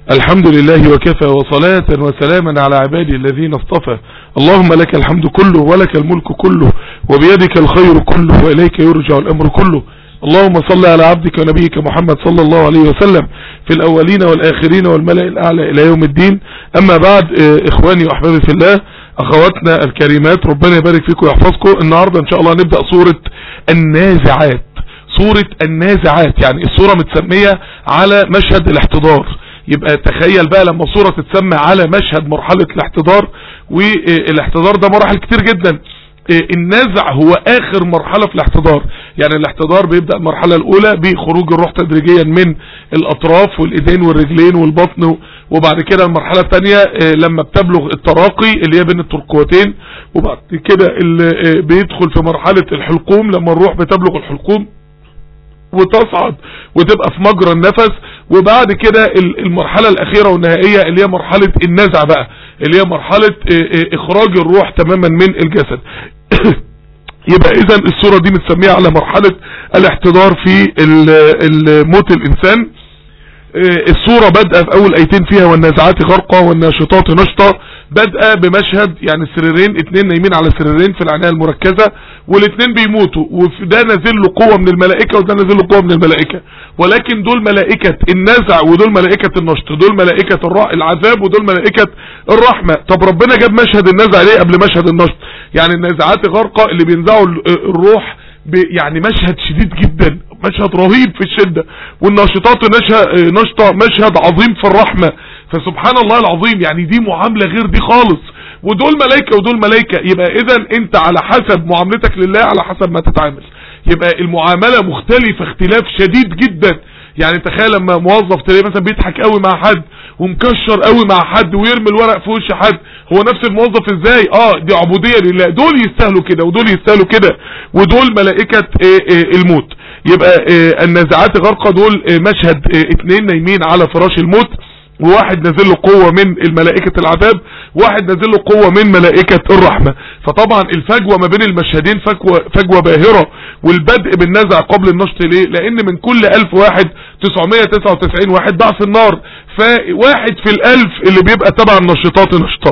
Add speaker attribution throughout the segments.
Speaker 1: الحمد لله وكفى وصلاة وسلاما على عبادي الذين اصطفى اللهم لك الحمد كله ولك الملك كله وبيدك الخير كله وإليك يرجع الأمر كله اللهم صل على عبدك ونبيك محمد صلى الله عليه وسلم في الأولين والآخرين والملأ الأعلى إلى يوم الدين أما بعد آه، إخواني وأحبابي في الله أخواتنا الكريمات ربنا يبارك فيكم ويحفظكم النهاردة إن شاء الله نبدأ سورة النازعات سورة النازعات يعني السورة متسمية على مشهد الاحتضار يبقى تخيل بقى لما صورة تتسمى على مشهد مرحلة الاحتضار والاحتضار ده مراحل كتير جدا النزع هو اخر مرحلة في الاحتضار يعني الاحتضار بيبدأ المرحلة الاولى بخروج الروح تدريجيا من الاطراف والايدين والرجلين والبطن وبعد كده المرحلة الثانية لما بتبلغ التراقي اللي هي بين الترقوتين وبعد كده اللي بيدخل في مرحلة الحلقوم لما الروح بتبلغ الحلقوم وتصعد وتبقى في مجرى النفس وبعد كده المرحلة الاخيرة والنهائية اللي هي مرحلة النزع بقى اللي هي مرحلة اخراج الروح تماما من الجسد يبقى اذا الصورة دي متسمية على مرحلة الاحتضار في موت الانسان الصورة بدأ في اول ايتين فيها والنازعات غرقة والناشطات نشطة بدأ بمشهد يعني سريرين اتنين نايمين على سريرين في العناية المركزة والاتنين بيموتوا وده نازل له قوة من الملائكة وده نازل له قوة من الملائكة ولكن دول ملائكة النزع ودول ملائكة النشط دول ملائكة العذاب ودول ملائكة الرحمة طب ربنا جاب مشهد النزع ليه قبل مشهد النشط يعني النازعات غرقة اللي بينزعوا الروح يعني مشهد شديد جدا مشهد رهيب في الشدة والناشطات نشطة مشهد عظيم في الرحمة فسبحان الله العظيم يعني دي معاملة غير دي خالص ودول ملايكة ودول ملايكة يبقى اذا انت على حسب معاملتك لله على حسب ما تتعامل يبقى المعاملة مختلفة اختلاف شديد جدا يعني تخيل لما موظف تلاقيه مثلا بيضحك قوي مع حد ومكشر قوي مع حد ويرمي الورق في وش حد هو نفس الموظف ازاي اه دي عبودية لله دول يستاهلوا كده ودول يستاهلوا كده ودول ملائكة اه اه الموت يبقى اه النازعات غرقة دول مشهد اتنين نايمين على فراش الموت وواحد نازل له قوة من الملائكة العذاب واحد نازل له قوة من ملائكة الرحمة فطبعا الفجوة ما بين المشهدين فجوة, فجوة باهرة والبدء بالنزع قبل النشط ليه لان من كل الف واحد 999 واحد ضاع في النار فواحد في الالف اللي بيبقى تبع النشطات نشطة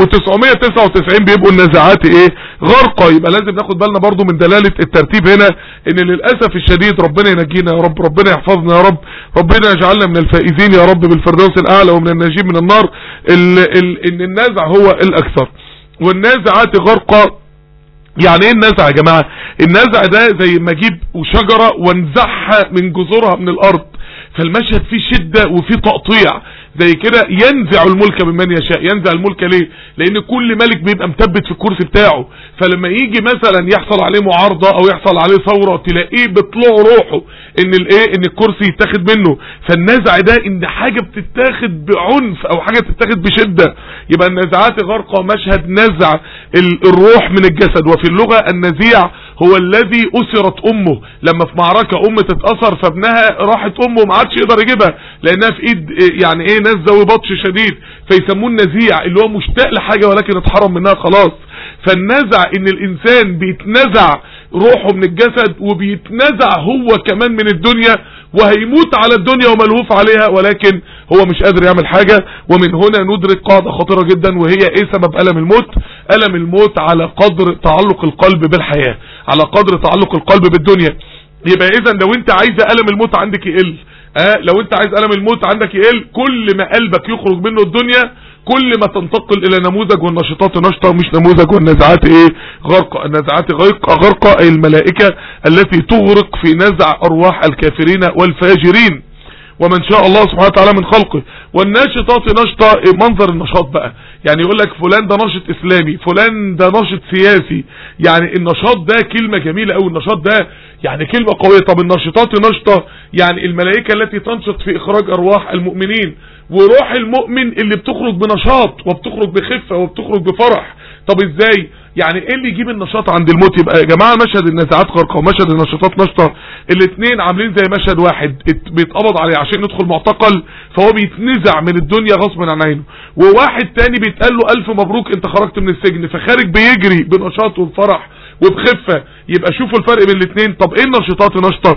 Speaker 1: و999 بيبقوا النزعات ايه غرقة يبقى لازم ناخد بالنا برضو من دلالة الترتيب هنا ان للأسف الشديد ربنا ينجينا يا رب ربنا يحفظنا يا رب ربنا يجعلنا من الفائزين يا رب بالفردوس الاعلى ومن الناجين من النار ال ال ان النازع هو الاكثر والنازعات غرقة يعني ايه النزع يا جماعة النزع ده زي ما اجيب شجرة وانزعها من جذورها من الارض فالمشهد فيه شدة وفيه تقطيع زي كده ينزع الملك ممن يشاء ينزع الملك ليه لان كل ملك بيبقى مثبت في الكرسي بتاعه فلما يجي مثلا يحصل عليه معارضة او يحصل عليه ثورة تلاقيه بيطلع روحه ان الايه ان الكرسي يتاخد منه فالنزع ده ان حاجة بتتاخد بعنف او حاجة بتتاخد بشدة يبقى النزعات غرقة مشهد نزع الروح من الجسد وفي اللغة النزيع هو الذي اسرت امه لما في معركة ام تتأثر فابنها راحت امه ما عادش يقدر يجيبها لانها في ايد يعني ايه ناس ذوي بطش شديد فيسموه النزيع اللي هو مشتاق لحاجة ولكن اتحرم منها خلاص فالنزع ان الانسان بيتنزع روحه من الجسد وبيتنزع هو كمان من الدنيا وهيموت على الدنيا وملهوف عليها ولكن هو مش قادر يعمل حاجة ومن هنا ندرك قاعدة خطيرة جدا وهي ايه سبب ألم الموت ألم الموت على قدر تعلق القلب بالحياة على قدر تعلق القلب بالدنيا يبقى اذا لو انت عايزة ألم الموت عندك يقل اه لو انت عايز ألم الموت عندك يقل كل ما قلبك يخرج منه الدنيا كل ما تنتقل الى نموذج والنشطات نشطة مش نموذج والنزعات ايه غرقة النزعات غرقة غرقة اي الملائكة التي تغرق في نزع ارواح الكافرين والفاجرين ومن شاء الله سبحانه وتعالى من خلقه والناشطات نشطة منظر النشاط بقى يعني يقول لك فلان ده ناشط اسلامي فلان ده ناشط سياسي يعني النشاط ده كلمة جميلة او النشاط ده يعني كلمة قوية طب الناشطات نشطة يعني الملائكة التي تنشط في اخراج ارواح المؤمنين وروح المؤمن اللي بتخرج بنشاط وبتخرج بخفة وبتخرج بفرح طب ازاي يعني ايه اللي يجيب النشاط عند الموت يبقى يا جماعة مشهد النزعات غرقة ومشهد النشاطات نشطة الاثنين عاملين زي مشهد واحد بيتقبض عليه عشان يدخل معتقل فهو بيتنزع من الدنيا غصب عن عينه وواحد تاني بيتقال له الف مبروك انت خرجت من السجن فخارج بيجري بنشاط وبفرح وبخفة يبقى شوفوا الفرق بين الاثنين طب ايه النشاطات نشطة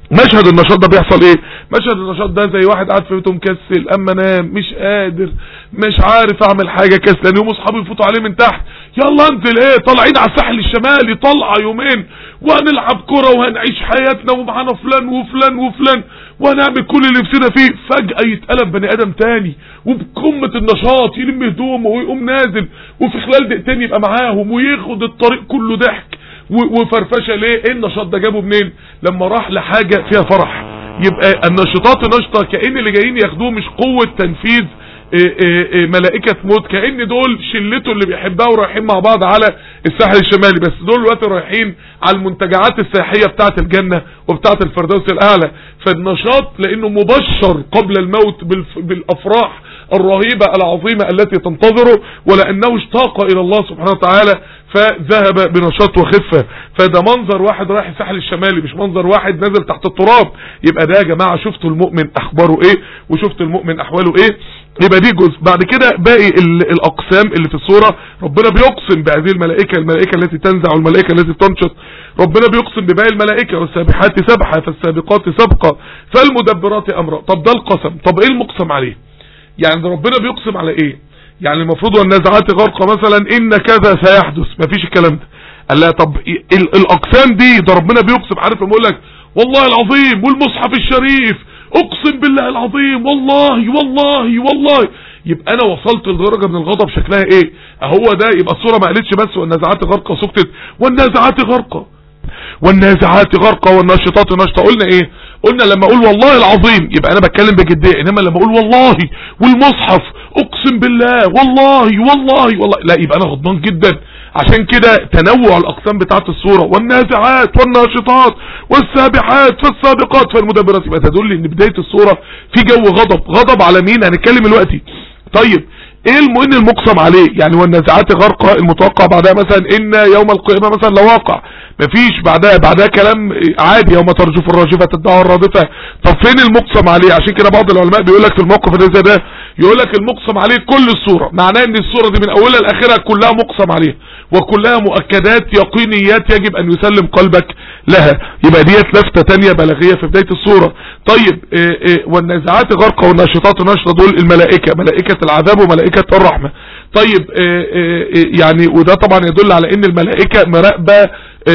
Speaker 1: مشهد النشاط ده بيحصل ايه مشهد النشاط ده زي واحد قاعد في بيته مكسل اما انام مش قادر مش عارف اعمل حاجه كسلان يوم اصحابي يفوتوا عليه من تحت يلا انزل ايه طالعين على الساحل الشمالي طلعه يومين وهنلعب كره وهنعيش حياتنا ومعانا فلان وفلان وفلان وهنعمل كل اللي نفسنا فيه فجاه يتقلب بني ادم تاني وبقمه النشاط يلم هدومه ويقوم نازل وفي خلال دقيقتين يبقى معاهم وياخد الطريق كله ضحك وفرفشه ليه ايه النشاط ده جابه منين لما راح لحاجه فيها فرح يبقى النشاطات نشطه كأن اللي جايين ياخدوه مش قوه تنفيذ إيه إيه إيه ملائكة موت كأن دول شلته اللي بيحبها ورايحين مع بعض على الساحل الشمالي بس دول دلوقتي رايحين على المنتجعات السياحية بتاعة الجنة وبتاعة الفردوس الأعلى فالنشاط لأنه مبشر قبل الموت بالأفراح الرهيبة العظيمة التي تنتظره ولأنه اشتاق إلى الله سبحانه وتعالى فذهب بنشاط وخفة فده منظر واحد رايح الساحل الشمالي مش منظر واحد نزل تحت التراب يبقى ده يا جماعة شفتوا المؤمن أخباره إيه وشفتوا المؤمن أحواله إيه يبقى دي جزء بعد كده باقي الأقسام اللي في الصورة ربنا بيقسم بهذه الملائكة الملائكة التي تنزع والملائكة التي تنشط ربنا بيقسم بباقي الملائكة والسابحات سبحة فالسابقات سبقة فالمدبرات أمرا طب ده القسم طب إيه المقسم عليه يعني ربنا بيقسم على ايه يعني المفروض والنازعات غرقة مثلا ان كذا سيحدث مفيش الكلام ده قال لا طب الاقسام دي ده ربنا بيقسم عارف لما يقول لك والله العظيم والمصحف الشريف اقسم بالله العظيم والله والله والله يبقى انا وصلت لدرجة من الغضب شكلها ايه اهو ده يبقى الصورة ما قالتش بس والنازعات غرقة سكتت والنازعات غرقة والنازعات غرقة والناشطات نشطة قلنا ايه قلنا لما اقول والله العظيم يبقى انا بتكلم بجدية انما لما اقول والله والمصحف اقسم بالله والله والله والله لا يبقى انا غضبان جدا عشان كده تنوع الاقسام بتاعت الصورة والنازعات والناشطات والسابحات فالسابقات فالمدبرات يبقى تدل ان بداية الصورة في جو غضب غضب على مين هنتكلم دلوقتي طيب ايه المؤمن المقسم عليه يعني والنازعات غرقة المتوقع بعدها مثلا ان يوم القيامة مثلا لواقع مفيش بعدها بعدها كلام عادي يوم ترجف الراجفة تدعى الرادفة طب فين المقسم عليه عشان كده بعض العلماء بيقول لك في الموقف اللي زي ده يقول لك المقسم عليه كل الصورة معناه ان الصورة دي من اولها لاخرها كلها مقسم عليها وكلها مؤكدات يقينيات يجب ان يسلم قلبك لها يبقى ديت لفتة تانية بلاغية في بداية الصورة طيب إيه إيه والنازعات غرقة والناشطات نشطة دول الملائكة ملائكة العذاب وملائكة الرحمة طيب إيه يعني وده طبعا يدل على ان الملائكة مراقبة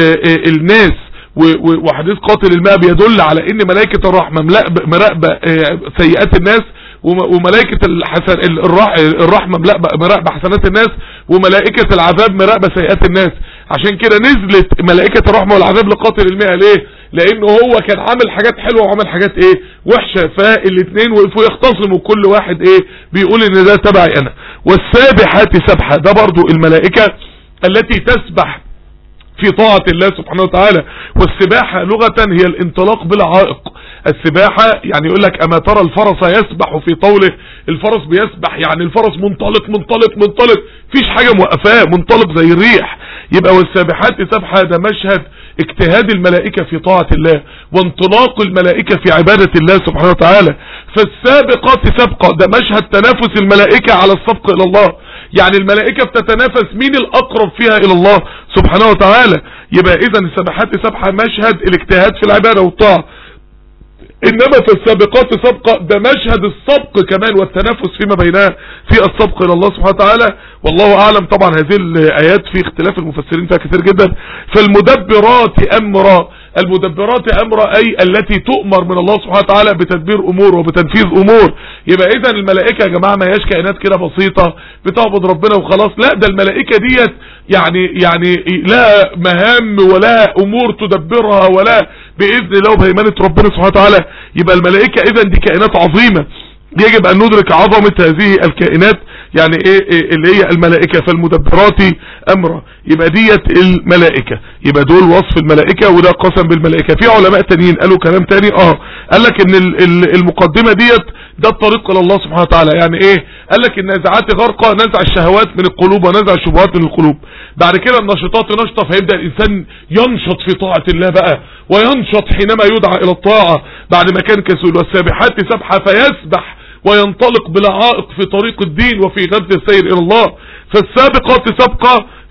Speaker 1: الناس وحديث قاتل الماء بيدل على ان ملائكة الرحمة مراقبة سيئات الناس وملائكة الحسن الرحمة مراقبة حسنات الناس وملائكة العذاب مراقبة سيئات الناس عشان كده نزلت ملائكة الرحمة والعذاب لقاتل الماء ليه لانه هو كان عامل حاجات حلوة وعامل حاجات ايه وحشة فالاثنين وقفوا يختصموا كل واحد ايه بيقول ان ده تبعي انا والسابحات سبحة ده برضو الملائكة التي تسبح في طاعة الله سبحانه وتعالى والسباحة لغة هي الانطلاق بلا عائق السباحة يعني يقول لك اما ترى الفرس يسبح في طوله الفرس بيسبح يعني الفرس منطلق منطلق منطلق فيش حاجة موقفاه منطلق زي الريح يبقى والسابحات سبحة ده مشهد اجتهاد الملائكة في طاعة الله وانطلاق الملائكة في عبادة الله سبحانه وتعالى فالسابقات سبقة ده مشهد تنافس الملائكة على السبق الى الله يعني الملائكة بتتنافس مين الاقرب فيها الى الله سبحانه وتعالى يبقى اذا السبحات سبحة مشهد الاجتهاد في العبادة والطاعة انما في السابقات سبقة ده مشهد السبق كمان والتنافس فيما بينها في السبق الى الله سبحانه وتعالى والله اعلم طبعا هذه الايات في اختلاف المفسرين فيها كثير جدا فالمدبرات امرا المدبرات امرا اي التي تؤمر من الله سبحانه وتعالى بتدبير امور وبتنفيذ امور يبقى اذا الملائكة يا جماعة ما هياش كائنات كده بسيطة بتعبد ربنا وخلاص لا ده الملائكة ديت يعني يعني لا مهام ولا امور تدبرها ولا باذن الله وبهيمنة ربنا سبحانه وتعالى يبقى الملائكة اذا دي كائنات عظيمة يجب ان ندرك عظمة هذه الكائنات يعني ايه, إيه اللي هي الملائكة فالمدبرات امرا يبقى ديت الملائكة يبقى دول وصف الملائكة وده قسم بالملائكة في علماء تانيين قالوا كلام تاني اه قال لك ان المقدمة ديت ده الطريق الى الله سبحانه وتعالى يعني ايه قال لك النازعات غرقة نزع الشهوات من القلوب ونزع الشبهات من القلوب بعد كده النشطات نشطة فيبدأ الانسان ينشط في طاعة الله بقى وينشط حينما يدعى الى الطاعة بعد ما كان كسول والسابحات سبحة فيسبح وينطلق بلا عائق في طريق الدين وفي غد السير الى الله فالسابقات سبقة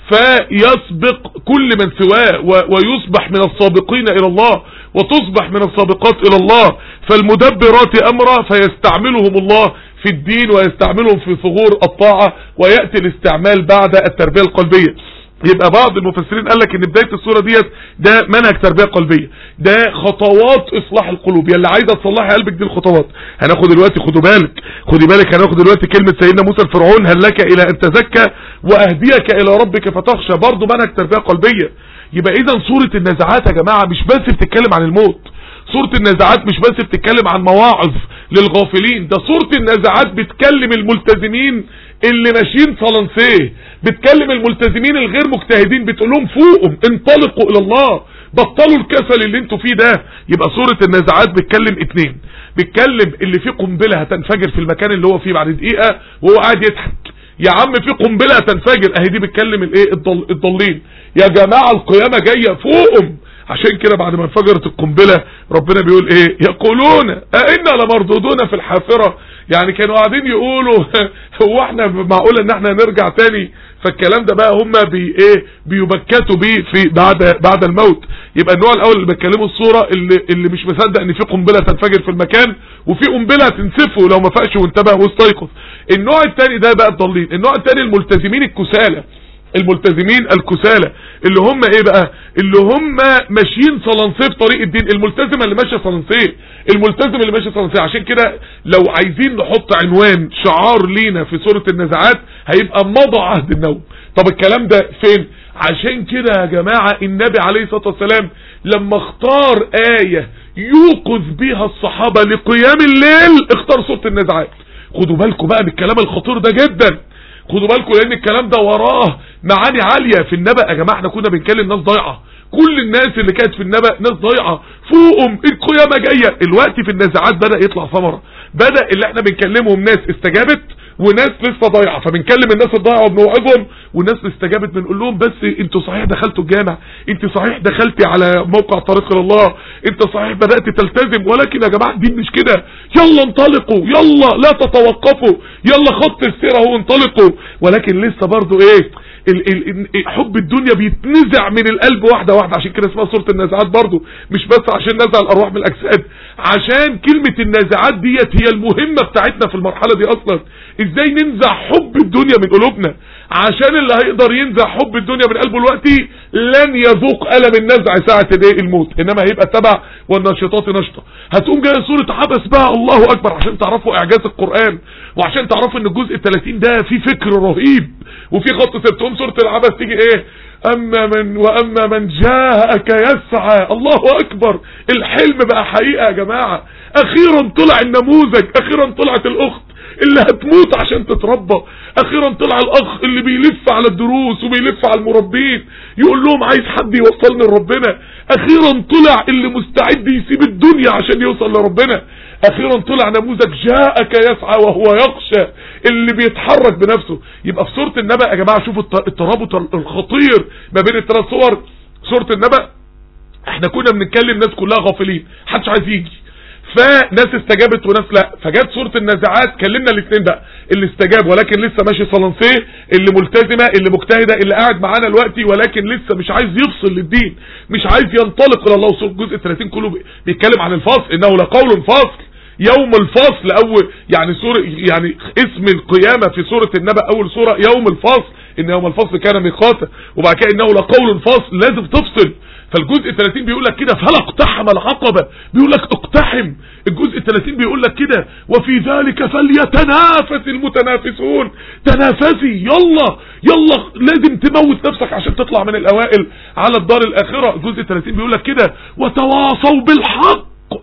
Speaker 1: فيسبق كل من سواه ويصبح من السابقين الى الله وتصبح من السابقات الى الله فالمدبرات امرا فيستعملهم الله في الدين ويستعملهم في ثغور الطاعة ويأتي الاستعمال بعد التربية القلبية يبقى بعض المفسرين قال لك ان بداية الصورة ديت ده منهج تربية قلبية ده خطوات اصلاح القلوب يلي عايزة تصلحي قلبك دي الخطوات هناخد دلوقتي خدوا بالك خدي بالك هناخد دلوقتي كلمة سيدنا موسى الفرعون هل لك الى ان تزكى واهديك الى ربك فتخشى برضه منهج تربية قلبية يبقى اذا صورة النزعات يا جماعة مش بس بتتكلم عن الموت سورة النزعات مش بس بتتكلم عن مواعظ للغافلين ده سورة النزعات بتكلم الملتزمين اللي ماشيين صلنسيه بتكلم الملتزمين الغير مجتهدين بتقول لهم فوقهم انطلقوا الى الله بطلوا الكسل اللي انتوا فيه ده يبقى سورة النزعات بتكلم اتنين بتكلم اللي فيه قنبلة هتنفجر في المكان اللي هو فيه بعد دقيقة وهو قاعد يضحك يا عم في قنبلة هتنفجر اهي دي بتكلم الايه الضل الضالين يا جماعة القيامة جاية فوقهم عشان كده بعد ما انفجرت القنبلة ربنا بيقول ايه يقولون ائنا لمردودون في الحافرة يعني كانوا قاعدين يقولوا هو احنا معقول ان احنا نرجع تاني فالكلام ده بقى هم بي ايه بيبكتوا بيه في بعد بعد الموت يبقى النوع الاول اللي بتكلمه الصورة اللي, اللي مش مصدق ان في قنبلة تنفجر في المكان وفي قنبلة تنسفه لو ما فاقش وانتبه واستيقظ النوع الثاني ده بقى الضالين النوع الثاني الملتزمين الكسالى الملتزمين الكسالى اللي هم ايه بقى اللي هم ماشيين صلنسيه في طريق الدين الملتزم اللي ماشي صلنسيه الملتزم اللي ماشي صلنسيه عشان كده لو عايزين نحط عنوان شعار لينا في سورة النزعات هيبقى مضى عهد النوم طب الكلام ده فين عشان كده يا جماعة النبي عليه الصلاة والسلام لما اختار آية يوقظ بيها الصحابة لقيام الليل اختار سورة النزعات خدوا بالكم بقى من الكلام الخطير ده جدا خدوا بالكم لان الكلام ده وراه معاني عالية في النبأ يا جماعة احنا كنا بنكلم ناس ضايعة كل الناس اللي كانت في النبأ ناس ضايعة فوقهم القيامة جاية الوقت في النزعات بدأ يطلع ثمرة بدأ اللي احنا بنكلمهم ناس استجابت وناس لسه ضايعه فبنكلم الناس الضايعه وبنوعظهم والناس اللي استجابت بنقول لهم بس انتوا صحيح دخلتوا الجامع انت صحيح دخلتي على موقع طريق الى الله انت صحيح بدات تلتزم ولكن يا جماعه الدين مش كده يلا انطلقوا يلا لا تتوقفوا يلا خط السيره اهو انطلقوا ولكن لسه برضو ايه ال ال حب الدنيا بيتنزع من القلب واحدة واحدة عشان كده اسمها سورة النازعات برضو مش بس عشان نزع الارواح من الاجساد عشان كلمة النازعات ديت هي المهمة بتاعتنا في المرحلة دي اصلا ازاي ننزع حب الدنيا من قلوبنا عشان اللي هيقدر ينزع حب الدنيا من قلبه دلوقتي لن يذوق ألم النزع ساعة ايه الموت انما هيبقى تبع والنشطات نشطة هتقوم جايه سورة عبس بقى الله اكبر عشان تعرفوا اعجاز القرآن وعشان تعرفوا ان الجزء الثلاثين ده فيه فكر رهيب وفي خط سبتهم سورة العبس تيجي ايه اما من واما من جاءك يسعى الله اكبر الحلم بقى حقيقة يا جماعة اخيرا طلع النموذج اخيرا طلعت الاخت اللي هتموت عشان تتربى اخيرا طلع الاخ اللي بيلف على الدروس وبيلف على المربين يقول لهم عايز حد يوصلني لربنا اخيرا طلع اللي مستعد يسيب الدنيا عشان يوصل لربنا اخيرا طلع نموذج جاءك يسعى وهو يخشى اللي بيتحرك بنفسه يبقى في سورة النبأ يا جماعة شوفوا الترابط الخطير ما بين الثلاث صور سورة النبأ احنا كنا بنتكلم ناس كلها غافلين محدش عايز يجي فناس استجابت وناس لا فجت سورة النازعات كلمنا الاثنين بقى اللي استجاب ولكن لسه ماشي صلنسيه اللي ملتزمة اللي مجتهدة اللي قاعد معانا دلوقتي ولكن لسه مش عايز يفصل للدين مش عايز ينطلق الى الله وسورة الجزء 30 كله بيتكلم عن الفصل انه لقول فصل يوم الفصل اول يعني سورة يعني اسم القيامة في سورة النبأ اول سورة يوم الفصل ان يوم الفصل كان ميقاتا وبعد كده انه لقول فصل لازم تفصل فالجزء 30 بيقول لك كده فلا اقتحم العقبة بيقول لك اقتحم الجزء 30 بيقول لك كده وفي ذلك فليتنافس المتنافسون تنافسي يلا يلا لازم تموت نفسك عشان تطلع من الاوائل على الدار الاخرة الجزء 30 بيقول لك كده وتواصوا بالحق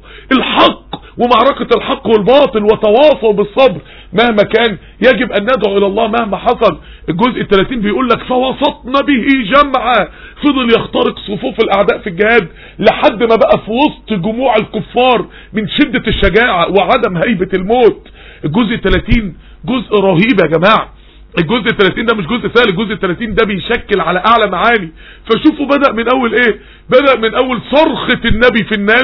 Speaker 1: الحق ومعركة الحق والباطل وتواصوا بالصبر مهما كان يجب ان ندعو الى الله مهما حصل الجزء الثلاثين بيقول لك فوسطنا به جمعا فضل يخترق صفوف الاعداء في الجهاد لحد ما بقى في وسط جموع الكفار من شدة الشجاعة وعدم هيبة الموت الجزء الثلاثين جزء رهيب يا جماعة الجزء الثلاثين ده مش جزء سهل الجزء الثلاثين ده بيشكل على اعلى معاني فشوفوا بدأ من اول ايه بدأ من اول صرخة النبي في الناس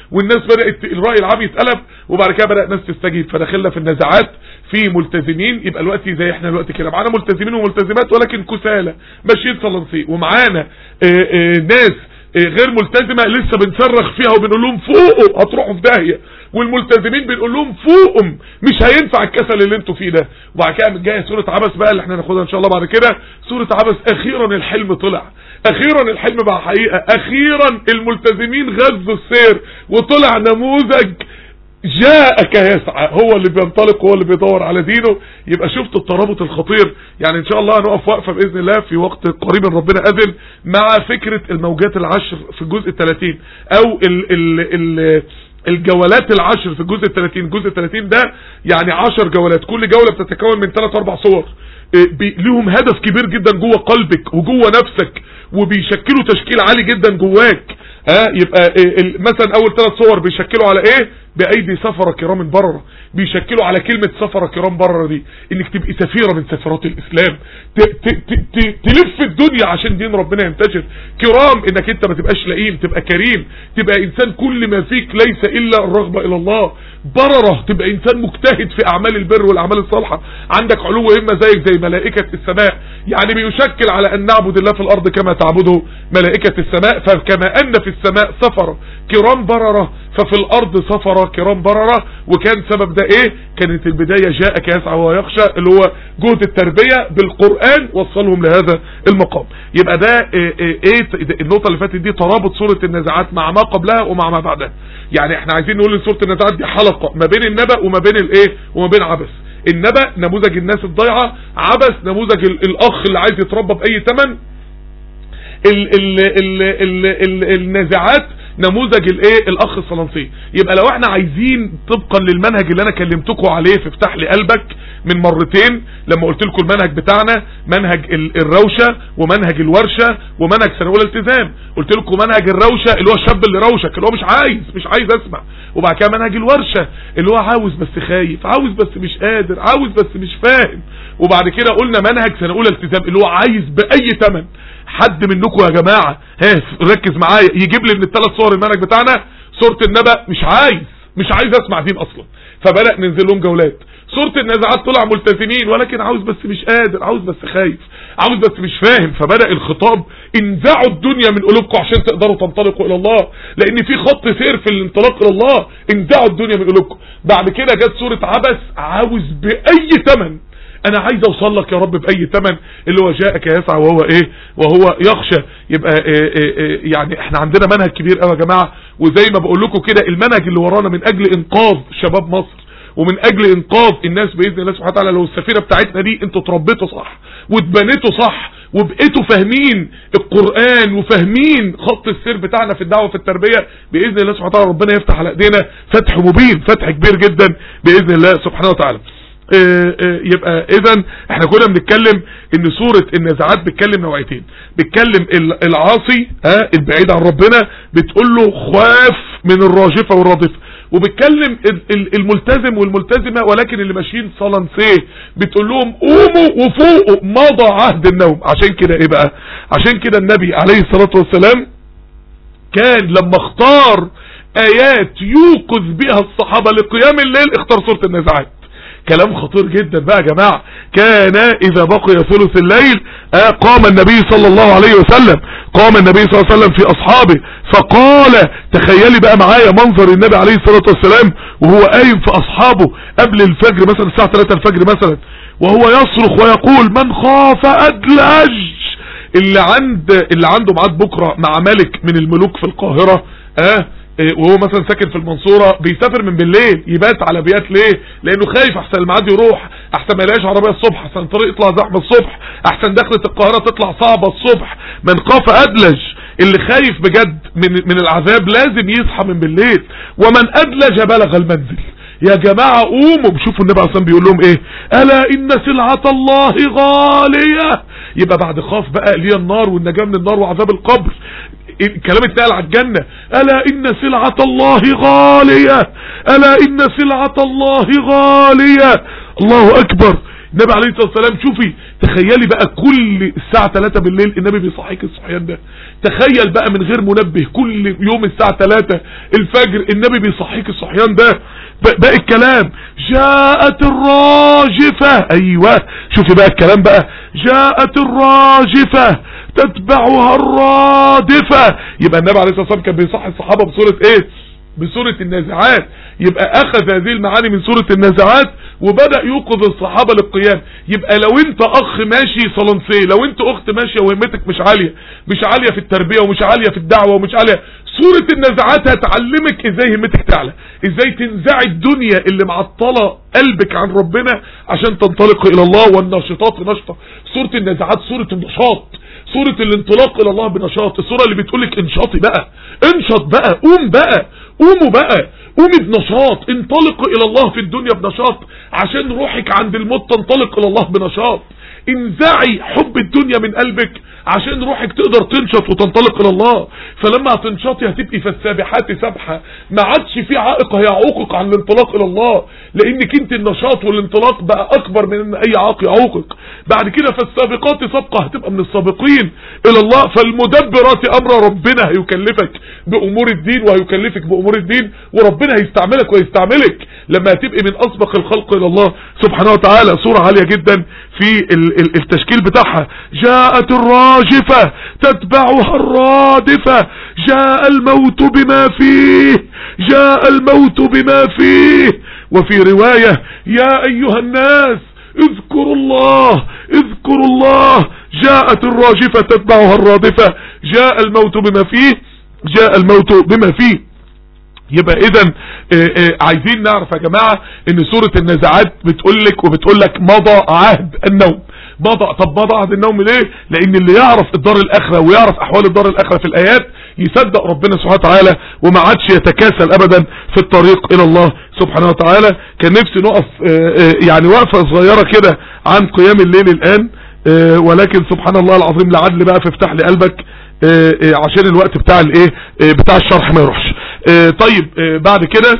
Speaker 1: والناس بدات الراي العام يتقلب وبعد كده بدات الناس تستجيب فدخلنا في النزاعات في ملتزمين يبقى الوقت زي احنا الوقت كده معانا ملتزمين وملتزمات ولكن كسالى ماشيين صلنسي ومعانا اه اه ناس غير ملتزمة لسه بنصرخ فيها وبنقول لهم فوقوا هتروحوا في داهية والملتزمين بنقول لهم فوقهم مش هينفع الكسل اللي انتوا فيه ده وبعد كده جايه سوره عبس بقى اللي احنا هناخدها ان شاء الله بعد كده سوره عبس اخيرا الحلم طلع اخيرا الحلم بقى حقيقه اخيرا الملتزمين غزوا السير وطلع نموذج جاءك يسعى هو اللي بينطلق هو اللي بيدور على دينه يبقى شفت الترابط الخطير يعني ان شاء الله هنقف وقفه باذن الله في وقت قريب ربنا اذن مع فكره الموجات العشر في الجزء 30 او ال ال ال الجولات العشر في الجزء 30 الجزء 30 ده يعني 10 جولات كل جوله بتتكون من 3 4 صور ليهم هدف كبير جدا جوه قلبك وجوه نفسك وبيشكلوا تشكيل عالي جدا جواك ها يبقى مثلا اول ثلاث صور بيشكلوا على ايه بايدي سفرة كرام بررة بيشكلوا على كلمة سفرة كرام بررة دي انك تبقي سفيرة من سفرات الاسلام ت ت ت تلف الدنيا عشان دين ربنا ينتشر كرام انك انت ما تبقاش لئيم تبقى كريم تبقى انسان كل ما فيك ليس الا الرغبة الى الله بررة تبقى انسان مجتهد في اعمال البر والاعمال الصالحة عندك علو همة زيك زي ملائكة السماء يعني بيشكل على ان نعبد الله في الارض كما تعبده ملائكة السماء فكما ان في السماء سفرة كرام بررة ففي الارض سفرة كرام بررة وكان سبب ده ايه كانت البداية جاءك يسعى ويخشى اللي هو جهد التربية بالقرآن وصلهم لهذا المقام يبقى ده ايه, إيه, إيه النقطة اللي فاتت دي ترابط سورة النزاعات مع ما قبلها ومع ما بعدها يعني احنا عايزين نقول ان سورة النزاعات دي حلقة ما بين النبأ وما بين الايه وما بين عبس النبأ نموذج الناس الضيعة عبس نموذج الاخ اللي عايز يتربى باي ثمن ال ال ال ال ال النزاعات نموذج الايه الاخ الصلنسي يبقى لو احنا عايزين طبقا للمنهج اللي انا كلمتكم عليه في افتح لي قلبك من مرتين لما قلت لكم المنهج بتاعنا منهج الروشه ومنهج الورشه ومنهج سنه اولى التزام قلت لكم منهج الروشه اللي هو الشاب اللي روشك اللي هو مش عايز مش عايز اسمع وبعد كده منهج الورشه اللي هو عاوز بس خايف عاوز بس مش قادر عاوز بس مش فاهم وبعد كده قلنا منهج سنه اولى التزام اللي هو عايز باي ثمن حد منكم يا جماعة ها ركز معايا يجيب لي من الثلاث صور المنهج بتاعنا صورة النبأ مش عايز مش عايز اسمع دين اصلا فبدأ ننزل لهم جولات صورة النزاعات طلع ملتزمين ولكن عاوز بس مش قادر عاوز بس خايف عاوز بس مش فاهم فبدأ الخطاب انزعوا الدنيا من قلوبكم عشان تقدروا تنطلقوا الى الله لان في خط سير في الانطلاق الى الله انزعوا الدنيا من قلوبكم بعد كده جت صورة عبس عاوز باي ثمن انا عايز اوصل لك يا رب باي ثمن اللي هو جاءك يسعى وهو ايه وهو يخشى يبقى إيه إيه إيه يعني احنا عندنا منهج كبير قوي يا جماعه وزي ما بقول لكم كده المنهج اللي ورانا من اجل انقاذ شباب مصر ومن اجل انقاذ الناس باذن الله سبحانه وتعالى لو السفينه بتاعتنا دي انتوا اتربيتوا صح واتبنيتوا صح وبقيتوا فاهمين القرآن وفاهمين خط السير بتاعنا في الدعوة في التربية بإذن الله سبحانه وتعالى ربنا يفتح على ايدينا فتح مبين فتح كبير جدا بإذن الله سبحانه وتعالى اه اه يبقى اذا احنا كنا بنتكلم ان سورة النزاعات بتكلم نوعيتين بتكلم العاصي ها البعيد عن ربنا بتقول له خاف من الراجفة والرادفة وبتكلم الملتزم والملتزمة ولكن اللي ماشيين صلنسيه بتقول لهم قوموا وفوقوا مضى عهد النوم عشان كده ايه بقى عشان كده النبي عليه الصلاة والسلام كان لما اختار ايات يوقظ بها الصحابة لقيام الليل اختار سورة النزاعات كلام خطير جدا بقى يا جماعة كان اذا بقي ثلث الليل قام النبي صلى الله عليه وسلم قام النبي صلى الله عليه وسلم في اصحابه فقال تخيلي بقى معايا منظر النبي عليه الصلاة والسلام وهو قايم في اصحابه قبل الفجر مثلا الساعة 3 الفجر مثلا وهو يصرخ ويقول من خاف ادلج اللي عند اللي عنده ميعاد بكرة مع ملك من الملوك في القاهرة اه وهو مثلا ساكن في المنصورة بيسافر من بالليل يبات على بيات ليه لانه خايف احسن الميعاد يروح احسن ما يلاقيش عربية الصبح احسن الطريق يطلع زحمة الصبح احسن دخلة القاهرة تطلع صعبة الصبح من خاف ادلج اللي خايف بجد من, من العذاب لازم يصحى من بالليل ومن ادلج بلغ المنزل يا جماعة قوموا شوفوا النبي عليه بيقول لهم ايه الا ان سلعة الله غالية يبقى بعد خاف بقى ليه النار والنجاة من النار وعذاب القبر الكلام اتنقل على الجنة ألا إن سلعة الله غالية ألا إن سلعة الله غالية الله أكبر النبي عليه الصلاة والسلام شوفي تخيلي بقى كل الساعة 3 بالليل النبي بيصحيك الصحيان ده تخيل بقى من غير منبه كل يوم الساعة 3 الفجر النبي بيصحيك الصحيان ده باقي الكلام جاءت الراجفة ايوه شوفي بقى الكلام بقى جاءت الراجفة تتبعها الرادفة يبقى النبي عليه الصلاة والسلام كان بيصحي الصحابة بصورة ايه بسورة النازعات يبقى اخذ هذه المعاني من سورة النازعات وبدأ يوقظ الصحابة للقيام يبقى لو انت اخ ماشي صلنسي لو انت اخت ماشية وهمتك مش عالية مش عالية في التربية ومش عالية في الدعوة ومش عالية سورة النازعات هتعلمك ازاي همتك تعلى ازاي تنزعي الدنيا اللي معطلة قلبك عن ربنا عشان تنطلق الى الله والناشطات نشطة سورة النازعات سورة النشاط سورة الانطلاق الى الله بنشاط السورة اللي بتقولك انشاطي بقى انشط بقى قوم بقى قوموا بقى قومي بنشاط انطلقوا الى الله في الدنيا بنشاط عشان روحك عند الموت تنطلق الى الله بنشاط انزعي حب الدنيا من قلبك عشان روحك تقدر تنشط وتنطلق الى الله فلما هتنشطي هتبقي فالسابحات سبحة ما عادش في عائق هيعوقك عن الانطلاق الى الله لانك انت النشاط والانطلاق بقى اكبر من ان اي عائق يعوقك بعد كده فالسابقات سبقة هتبقى من السابقين الى الله فالمدبرات امر ربنا هيكلفك بامور الدين وهيكلفك بامور الدين وربنا هيستعملك ويستعملك لما هتبقي من اسبق الخلق الى الله سبحانه وتعالى صورة عالية جدا في التشكيل بتاعها جاءت الراجفة تتبعها الرادفة جاء الموت بما فيه جاء الموت بما فيه وفي رواية يا ايها الناس اذكروا الله اذكروا الله جاءت الراجفة تتبعها الرادفة جاء الموت بما فيه جاء الموت بما فيه يبقى اذا عايزين نعرف يا جماعة ان سورة النزاعات بتقولك وبتقولك مضى عهد النوم مضى طب مضى عهد النوم ليه لان اللي يعرف الدار الاخرة ويعرف احوال الدار الاخرة في الايات يصدق ربنا سبحانه وتعالى وما عادش يتكاسل ابدا في الطريق الى الله سبحانه وتعالى كان نفسي نقف يعني وقفة صغيرة كده عن قيام الليل الان ولكن سبحان الله العظيم لعدل بقى في افتح لي قلبك عشان الوقت بتاع الايه بتاع الشرح ما يروحش طيب بعد كده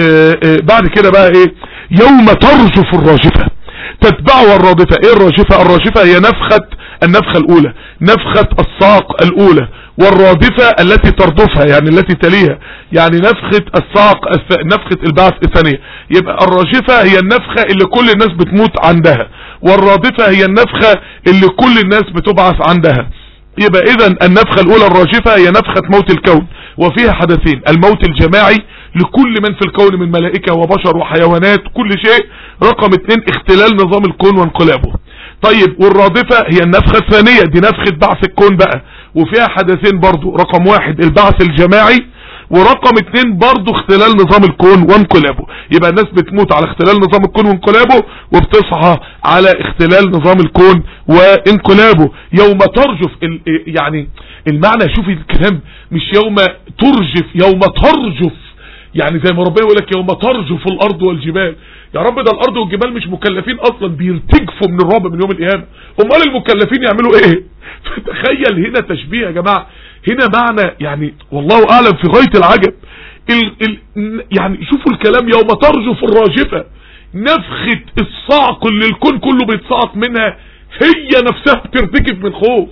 Speaker 1: بعد كده بقى ايه يوم ترجف الراجفة تتبعها الرادفة ايه الراجفة الراجفة هي نفخة النفخة الاولى نفخة الساق الاولى والرادفة التي تردفها يعني التي تليها يعني نفخة الساق نفخة البعث الثانية يبقى الراجفة هي النفخة اللي كل الناس بتموت عندها والرادفة هي النفخة اللي كل الناس بتبعث عندها يبقى اذا النفخة الاولى الراجفة هي نفخة موت الكون وفيها حدثين الموت الجماعي لكل من في الكون من ملائكة وبشر وحيوانات كل شيء رقم اتنين اختلال نظام الكون وانقلابه طيب والرادفة هي النفخة الثانية دي نفخة بعث الكون بقى وفيها حدثين برضو رقم واحد البعث الجماعي ورقم اتنين برضو اختلال نظام الكون وانقلابه يبقى الناس بتموت على اختلال نظام الكون وانقلابه وبتصحى على اختلال نظام الكون وانقلابه يوم ترجف ال يعني المعنى شوفي الكلام مش يوم ترجف يوم ترجف يعني زي ما ربنا يقول لك يوم ترجف الارض والجبال يا رب ده الارض والجبال مش مكلفين اصلا بيرتجفوا من الرعب من يوم القيامه امال المكلفين يعملوا ايه فتخيل هنا تشبيه يا جماعه هنا معنى يعني والله اعلم في غايه العجب ال ال يعني شوفوا الكلام يوم ترجف الراجفه نفخه الصعق اللي الكون كله بيتصعق منها هي نفسها بترتجف من خوف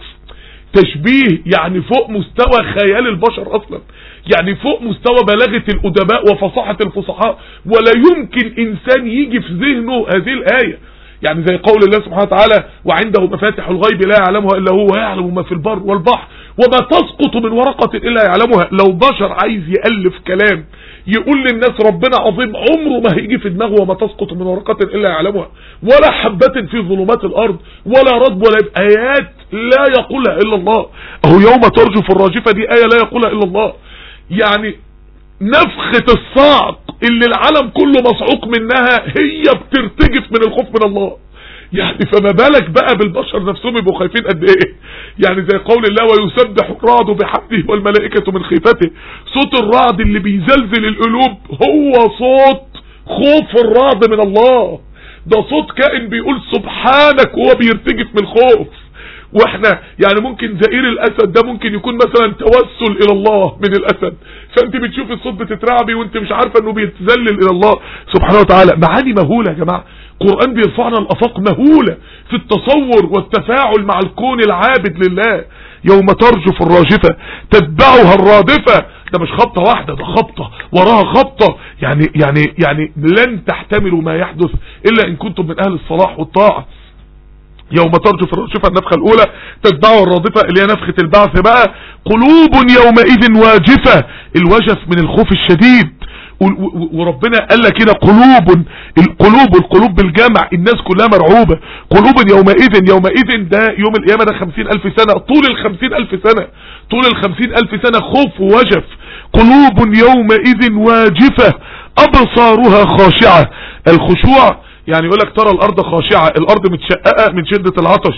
Speaker 1: تشبيه يعني فوق مستوى خيال البشر اصلا يعني فوق مستوى بلاغة الادباء وفصاحة الفصحاء ولا يمكن انسان يجي في ذهنه هذه الاية يعني زي قول الله سبحانه وتعالى وعنده مفاتح الغيب لا يعلمها الا هو ويعلم ما في البر والبحر وما تسقط من ورقة الا يعلمها لو بشر عايز يألف كلام يقول للناس ربنا عظيم عمره ما هيجي في دماغه وما تسقط من ورقة الا يعلمها ولا حبة في ظلمات الارض ولا رطب ولا ايات لا يقولها الا الله اهو يوم ترجف الراجفة دي اية لا يقولها الا الله يعني نفخة الصعق اللي العالم كله مصعوق منها هي بترتجف من الخوف من الله يعني فما بالك بقى بالبشر نفسهم يبقوا خايفين قد ايه يعني زي قول الله ويسبح الرعد بحمده والملائكة من خيفته صوت الرعد اللي بيزلزل القلوب هو صوت خوف الرعد من الله ده صوت كائن بيقول سبحانك وهو بيرتجف من الخوف واحنا يعني ممكن زئير الاسد ده ممكن يكون مثلا توسل الى الله من الاسد فانت بتشوف الصوت بتترعبي وانت مش عارفه انه بيتذلل الى الله سبحانه وتعالى معاني مهوله يا جماعه القران بيرفعنا الافاق مهوله في التصور والتفاعل مع الكون العابد لله يوم ترجف الراجفة تتبعها الرادفة ده مش خبطة واحدة ده خبطة وراها خبطة يعني يعني يعني لن تحتملوا ما يحدث الا ان كنتم من اهل الصلاح والطاعة يوم ترجف الرجفة النفخة الاولى تتبعها الرادفة اللي هي نفخة البعث بقى قلوب يومئذ واجفة الوجف من الخوف الشديد وربنا قال لك هنا قلوب القلوب القلوب بالجمع الناس كلها مرعوبة قلوب يومئذ يومئذ ده يوم القيامة ده خمسين الف سنة طول الخمسين الف سنة طول الخمسين الف سنة خوف ووجف قلوب يومئذ واجفة ابصارها خاشعة الخشوع يعني يقول لك ترى الارض خاشعة الارض متشققة من شدة العطش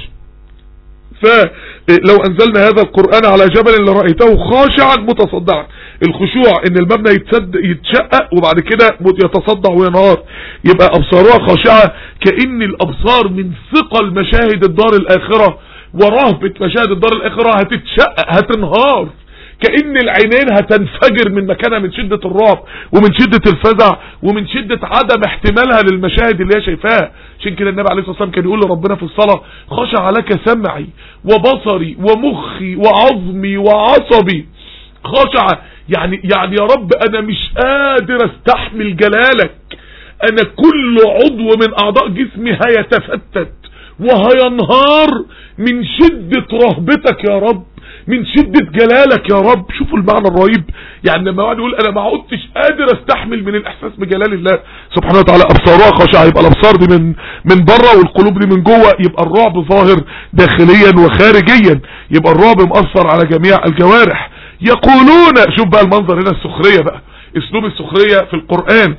Speaker 1: فلو انزلنا هذا القرآن على جبل لرأيته خاشعا متصدعا الخشوع ان المبنى يتسد يتشقق وبعد كده يتصدع وينهار يبقى ابصارها خاشعة كأن الابصار من ثقل مشاهد الدار الاخرة ورهبة مشاهد الدار الاخرة هتتشقق هتنهار كأن العينين هتنفجر من مكانها من شدة الرعب ومن شدة الفزع ومن شدة عدم احتمالها للمشاهد اللي هي شايفاها عشان كده النبي عليه الصلاة والسلام كان يقول لربنا في الصلاة خشع لك سمعي وبصري ومخي وعظمي وعصبي خشع يعني يعني يا رب انا مش قادر استحمل جلالك انا كل عضو من اعضاء جسمي هيتفتت وهينهار من شدة رهبتك يا رب من شدة جلالك يا رب شوفوا المعنى الرهيب يعني لما واحد يقول انا ما عدتش قادر استحمل من الاحساس بجلال الله سبحانه وتعالى ابصارها خاشعه يبقى الابصار دي من من بره والقلوب دي من جوه يبقى الرعب ظاهر داخليا وخارجيا يبقى الرعب مأثر على جميع الجوارح يقولون شوف بقى المنظر هنا السخرية بقى اسلوب السخرية في القرآن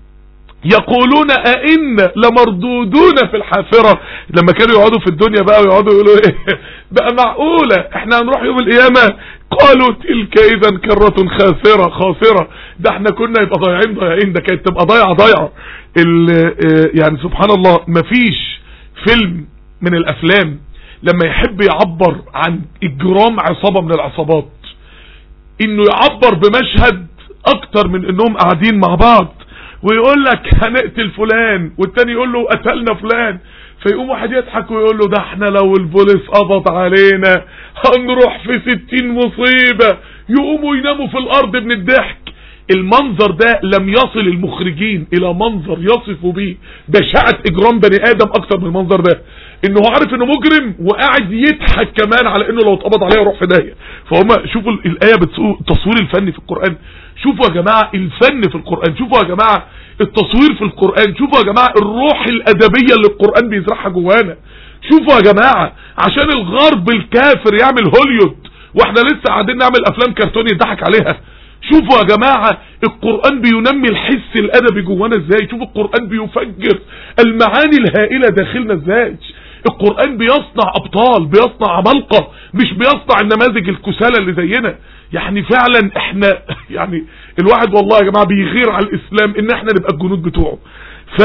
Speaker 1: يقولون أئن لمردودون في الحافرة لما كانوا يقعدوا في الدنيا بقى ويقعدوا يقولوا ايه بقى معقولة احنا هنروح يوم القيامة قالوا تلك اذا كرة خاسرة خاسرة ده احنا كنا يبقى ضايعين ضايعين ده كانت تبقى ضايعة ضايعة يعني سبحان الله مفيش فيلم من الافلام لما يحب يعبر عن اجرام عصابة من العصابات انه يعبر بمشهد اكتر من انهم قاعدين مع بعض ويقول لك هنقتل فلان والتاني يقول له قتلنا فلان فيقوم واحد يضحك ويقول له ده احنا لو البوليس قبض علينا هنروح في ستين مصيبة يقوموا يناموا في الارض من الضحك المنظر ده لم يصل المخرجين الى منظر يصفوا به بشاعة اجرام بني ادم اكتر من المنظر ده انه هو عارف انه مجرم وقاعد يضحك كمان على انه لو اتقبض عليه يروح في داهيه فهم شوفوا الايه بتسوق التصوير الفني في القران شوفوا يا جماعه الفن في القران شوفوا يا جماعه التصوير في القران شوفوا يا جماعه الروح الادبيه اللي القران بيزرعها جوانا شوفوا يا جماعه عشان الغرب الكافر يعمل هوليود واحنا لسه قاعدين نعمل افلام كرتون يضحك عليها شوفوا يا جماعة القرآن بينمي الحس الادبي جوانا ازاي شوفوا القرآن بيفجر المعاني الهائلة داخلنا ازاي القرآن بيصنع ابطال بيصنع عمالقة مش بيصنع النماذج الكسالى اللي زينا يعني فعلا احنا يعني الواحد والله يا جماعة بيغير على الاسلام ان احنا نبقى الجنود بتوعه ف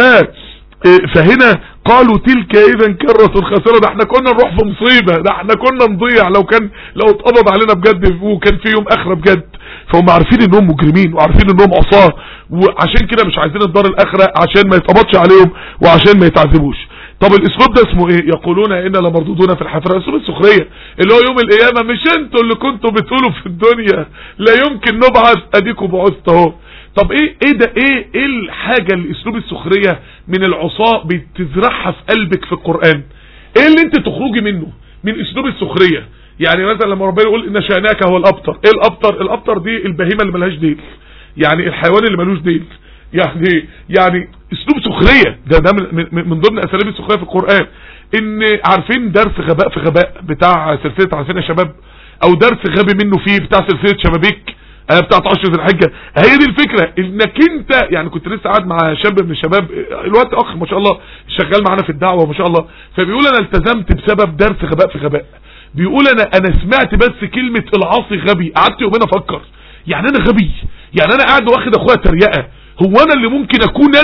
Speaker 1: فهنا قالوا تلك اذا كرة خاسرة ده احنا كنا نروح في مصيبة ده احنا كنا نضيع لو كان لو اتقبض علينا بجد وكان في يوم اخرة بجد فهم عارفين انهم مجرمين وعارفين انهم عصاه وعشان كده مش عايزين الدار الاخرة عشان ما يتقبضش عليهم وعشان ما يتعذبوش طب الاسلوب ده اسمه ايه يقولون ان لمردودون في الحفرة اسلوب السخرية اللي هو يوم القيامة مش انتوا اللي كنتوا بتقولوا في الدنيا لا يمكن نبعث اديكم بعثت اهو طب ايه ايه ده ايه ايه الحاجة اللي اسلوب السخرية من العصاة بتزرعها في قلبك في القرآن ايه اللي انت تخرجي منه من اسلوب السخرية يعني مثلا لما ربنا يقول ان شاناك هو الابتر ايه الابتر الابتر دي البهيمة اللي ملهاش ديل يعني الحيوان اللي ملوش ديل يعني يعني اسلوب سخرية ده ده من, من, من ضمن اساليب السخرية في القرآن ان عارفين درس غباء في غباء بتاع سلسلة عارفين يا شباب او درس غبي منه فيه بتاع سلسلة شبابيك بتاعت عشر ذي الحجة هي دي الفكرة انك انت يعني كنت لسه قاعد مع شاب من الشباب الوقت اخ ما شاء الله شغال معانا في الدعوة ما شاء الله فبيقول انا التزمت بسبب درس غباء في غباء بيقول انا انا سمعت بس كلمة العاصي غبي قعدت يومين افكر يعني انا غبي يعني انا قاعد واخد اخويا تريقة هو انا اللي ممكن اكون انا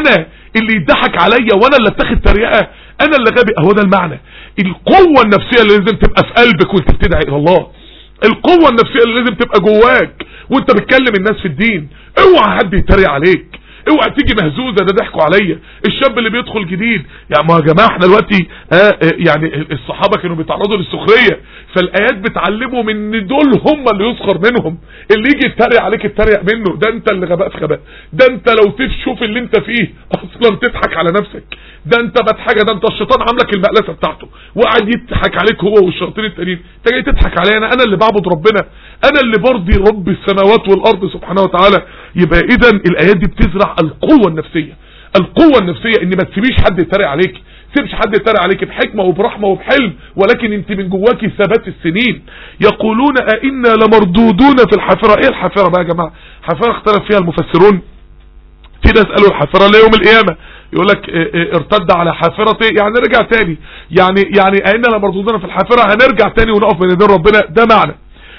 Speaker 1: اللي يضحك عليا وانا اللي اتاخد تريقه انا اللي غبي هو ده المعنى القوه النفسيه اللي لازم تبقى في قلبك وانت بتدعي الى الله القوه النفسيه اللي لازم تبقى جواك وانت بتكلم الناس في الدين اوعى حد يتريق عليك اوعى تيجي مهزوزه ده ضحكوا عليا الشاب اللي بيدخل جديد يعني ما يا جماعه احنا دلوقتي آه آه يعني الصحابه كانوا بيتعرضوا للسخريه فالايات بتعلمهم ان دول هم اللي يسخر منهم اللي يجي يتريق عليك يتريق منه ده انت اللي غباء في غباء ده انت لو تشوف اللي انت فيه اصلا تضحك على نفسك ده انت بتحاجه ده انت الشيطان عاملك المقلسه بتاعته وقاعد يضحك عليك هو والشياطين التانيين انت جاي تضحك عليا انا انا اللي بعبد ربنا انا اللي برضي رب السماوات والارض سبحانه وتعالى يبقى اذا الايات دي بتزرع القوه النفسيه القوه النفسيه ان ما تسيبيش حد يتريق عليك سيبش حد يتريق عليك بحكمه وبرحمه وبحلم ولكن انت من جواكي ثبات السنين يقولون ائنا لمردودون في الحافره ايه الحافره بقى يا جماعه حافره اختلف فيها المفسرون في ناس قالوا الحافره ليوم القيامه يقول لك ارتد على حافرته يعني رجع تاني يعني يعني ائنا لمردودون في الحافره هنرجع تاني ونقف بين يدين ربنا ده معنى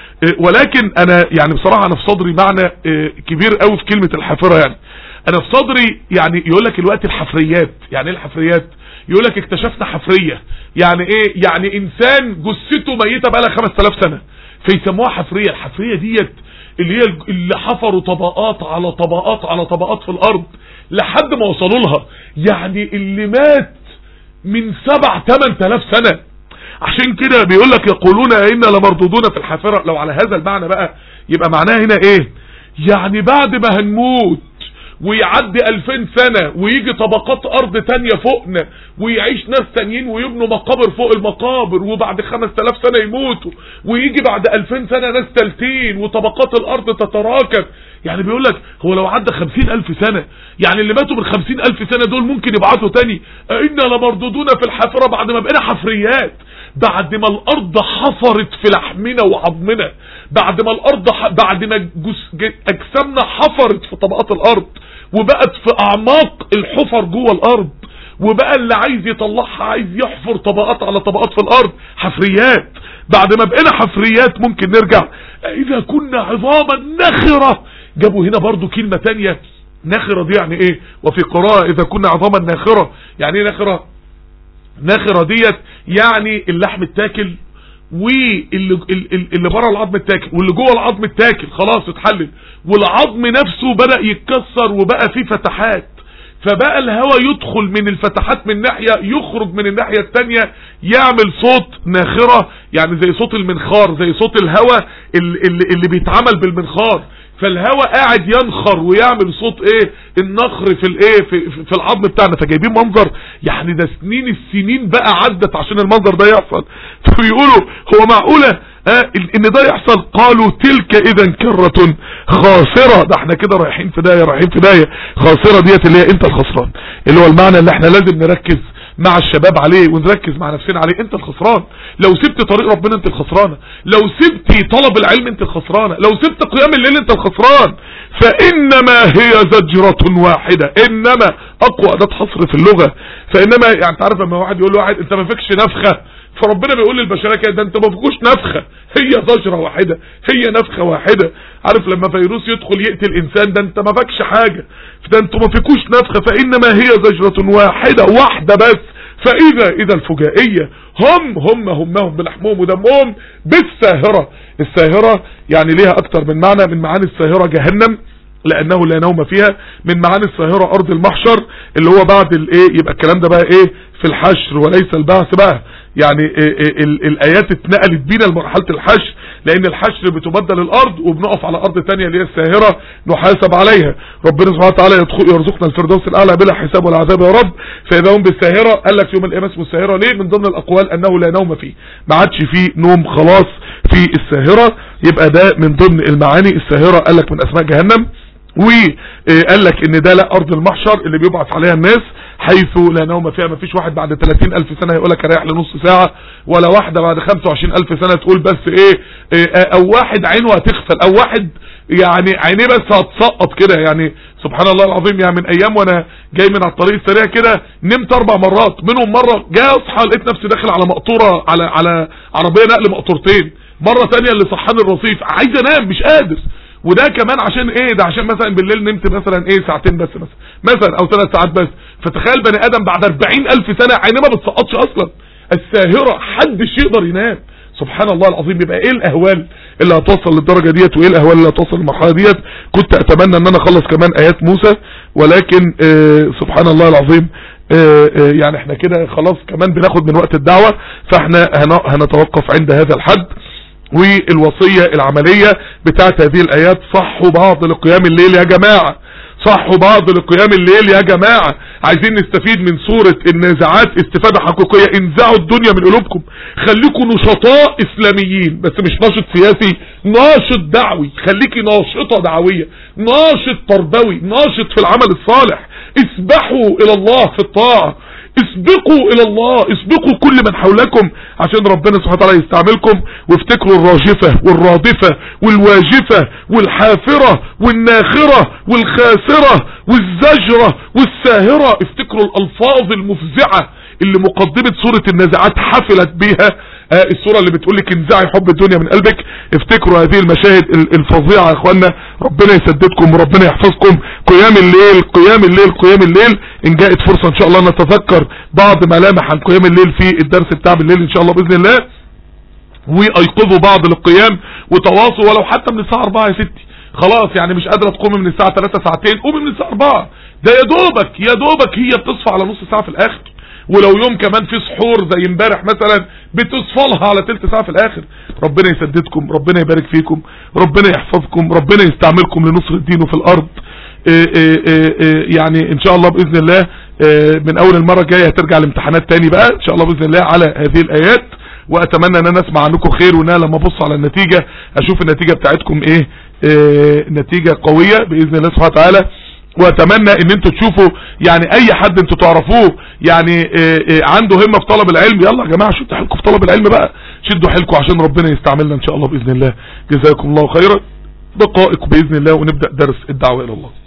Speaker 1: ولكن انا يعني بصراحه انا في صدري معنى كبير قوي في كلمه الحافره يعني انا في صدري يعني يقول لك الوقت الحفريات يعني ايه الحفريات يقول لك اكتشفنا حفريه يعني ايه يعني انسان جثته ميته بقى لها 5000 سنه فيسموها حفريه الحفريه ديت اللي هي اللي حفروا طبقات على طبقات على طبقات في الارض لحد ما وصلوا لها يعني اللي مات من سبع تمن تلاف سنة عشان كده بيقول لك يقولون إنا لمردودون في الحافرة لو على هذا المعنى بقى يبقى معناه هنا ايه يعني بعد ما هنموت ويعدي ألفين سنة ويجي طبقات أرض تانية فوقنا ويعيش ناس تانيين ويبنوا مقابر فوق المقابر وبعد خمس تلاف سنة يموتوا ويجي بعد ألفين سنة ناس تالتين وطبقات الأرض تتراكم يعني بيقول لك هو لو عدى خمسين ألف سنة يعني اللي ماتوا من خمسين ألف سنة دول ممكن يبعثوا تاني إنا لمردودون في الحافرة بعد ما بقينا حفريات بعد ما الأرض حفرت في لحمنا وعظمنا بعد ما الأرض ح... بعد ما جس... أجسامنا حفرت في طبقات الأرض وبقت في أعماق الحفر جوه الأرض وبقى اللي عايز يطلعها عايز يحفر طبقات على طبقات في الأرض حفريات بعد ما بقينا حفريات ممكن نرجع إذا كنا عظاما نخرة جابوا هنا برضو كلمة تانية نخرة دي يعني ايه وفي قراءة اذا كنا عظاما ناخرة يعني ايه ناخرة ناخرة ديت يعني اللحم التاكل واللي اللي بره العظم التاكل واللي جوه العظم التاكل خلاص اتحلل والعظم نفسه بدأ يتكسر وبقى فيه فتحات فبقى الهواء يدخل من الفتحات من ناحية يخرج من الناحية التانية يعمل صوت ناخرة يعني زي صوت المنخار زي صوت الهواء اللي, اللي بيتعمل بالمنخار فالهواء قاعد ينخر ويعمل صوت ايه النخر في الايه في, في العظم بتاعنا فجايبين منظر يعني ده سنين السنين بقى عدت عشان المنظر ده يحصل فبيقولوا هو معقولة آه ان ده يحصل قالوا تلك اذا كرة خاسرة ده احنا كده رايحين في داية رايحين في داية خاسرة ديت اللي هي انت الخسران اللي هو المعنى اللي احنا لازم نركز مع الشباب عليه ونركز مع نفسنا عليه انت الخسران لو سبت طريق ربنا انت الخسرانة لو سبت طلب العلم انت الخسرانة لو سبت قيام الليل انت الخسران فانما هي زجرة واحدة انما اقوى اداة حصر في اللغة فانما يعني تعرف لما واحد يقول له واحد انت ما فيكش نفخة فربنا بيقول للبشريه كده ده انت ما فيكوش نفخه هي زجره واحده هي نفخه واحده عارف لما فيروس يدخل يقتل انسان ده انت ما فيكش حاجه ده انتوا ما فيكوش نفخه فانما هي زجره واحده واحده بس فاذا اذا الفجائيه هم هم همهم بلحمهم ودمهم بالساهره الساهره يعني ليها اكتر من معنى من معاني الساهره جهنم لانه لا نوم فيها من معاني الساهرة ارض المحشر اللي هو بعد الايه يبقى الكلام ده بقى ايه في الحشر وليس البعث بقى يعني إيه إيه ال الايات اتنقلت بينا لمرحلة الحشر لان الحشر بتبدل الارض وبنقف على ارض تانية اللي هي الساهرة نحاسب عليها ربنا سبحانه وتعالى يرزقنا الفردوس الاعلى بلا حساب ولا عذاب يا رب فاذا هم بالساهرة قال لك يوم القيامة اسمه الساهرة ليه من ضمن الاقوال انه لا نوم فيه ما عادش فيه نوم خلاص في الساهرة يبقى ده من ضمن المعاني الساهرة قال لك من اسماء جهنم وقال لك ان ده لا ارض المحشر اللي بيبعث عليها الناس حيث لا نوم فيها ما فيش واحد بعد 30 الف سنة يقول لك اريح لنص ساعة ولا واحدة بعد 25 الف سنة تقول بس ايه, إيه او واحد عينه هتغفل او واحد يعني عينيه بس هتسقط كده يعني سبحان الله العظيم يعني من ايام وانا جاي من على الطريق السريع كده نمت اربع مرات منهم مرة جاي اصحى لقيت نفسي داخل على مقطورة على على عربية نقل مقطورتين مرة تانية اللي صحاني الرصيف عايز انام مش قادر وده كمان عشان ايه ده عشان مثلا بالليل نمت مثلا ايه ساعتين بس مثلا مثلا او ثلاث ساعات بس فتخيل بني ادم بعد 40 الف سنة عينيه ما بتسقطش اصلا الساهرة حدش يقدر ينام سبحان الله العظيم يبقى ايه الاهوال اللي هتوصل للدرجة ديت وايه الاهوال اللي هتوصل للمرحلة ديت كنت اتمنى ان انا اخلص كمان ايات موسى ولكن آه سبحان الله العظيم آه آه يعني احنا كده خلاص كمان بناخد من وقت الدعوة فاحنا هن- هنتوقف عند هذا الحد والوصية العملية بتاعت هذه الايات صحوا بعض لقيام الليل يا جماعة صحوا بعض لقيام الليل يا جماعة عايزين نستفيد من سورة النازعات استفادة حقيقية انزعوا الدنيا من قلوبكم خليكم نشطاء اسلاميين بس مش ناشط سياسي ناشط دعوي خليكي ناشطة دعوية ناشط تربوي ناشط في العمل الصالح اسبحوا الى الله في الطاعة اسبقوا الى الله اسبقوا كل من حولكم عشان ربنا سبحانه وتعالى يستعملكم وافتكروا الراجفة والرادفة والواجفة والحافرة والناخرة والخاسرة والزجرة والساهرة افتكروا الالفاظ المفزعة اللي مقدمة سورة النازعات حفلت بيها آه السورة اللي بتقولك انزعي حب الدنيا من قلبك افتكروا هذه المشاهد ال- الفظيعة يا اخوانا ربنا يسددكم وربنا يحفظكم قيام الليل قيام الليل قيام الليل ان جاءت فرصة ان شاء الله نتذكر بعض ملامح عن قيام الليل في الدرس بتاع بالليل ان شاء الله باذن الله ويقظوا بعض للقيام وتواصوا ولو حتى من الساعة 4 يا ستي خلاص يعني مش قادرة تقومي من الساعة 3 ساعتين قومي من الساعة 4 ده يا دوبك يا دوبك هي بتصفى على نص ساعة في الاخر ولو يوم كمان في سحور زي امبارح مثلا بتصفى لها على تلت ساعة في الاخر ربنا يسددكم ربنا يبارك فيكم ربنا يحفظكم ربنا يستعملكم لنصر الدين في الارض إيه إيه إيه يعني ان شاء الله باذن الله من اول المرة الجاية هترجع الامتحانات تاني بقى ان شاء الله باذن الله على هذه الايات واتمنى ان انا اسمع عنكم خير وان انا لما ابص على النتيجة اشوف النتيجة بتاعتكم ايه, إيه نتيجة قوية باذن الله سبحانه وتعالى واتمنى ان انتوا تشوفوا يعني اي حد انتوا تعرفوه يعني إيه إيه عنده همة في طلب العلم يلا يا جماعة شدوا حيلكم في طلب العلم بقى شدوا حيلكم عشان ربنا يستعملنا ان شاء الله باذن الله جزاكم الله خيرا دقائق باذن الله ونبدأ درس الدعوة الى الله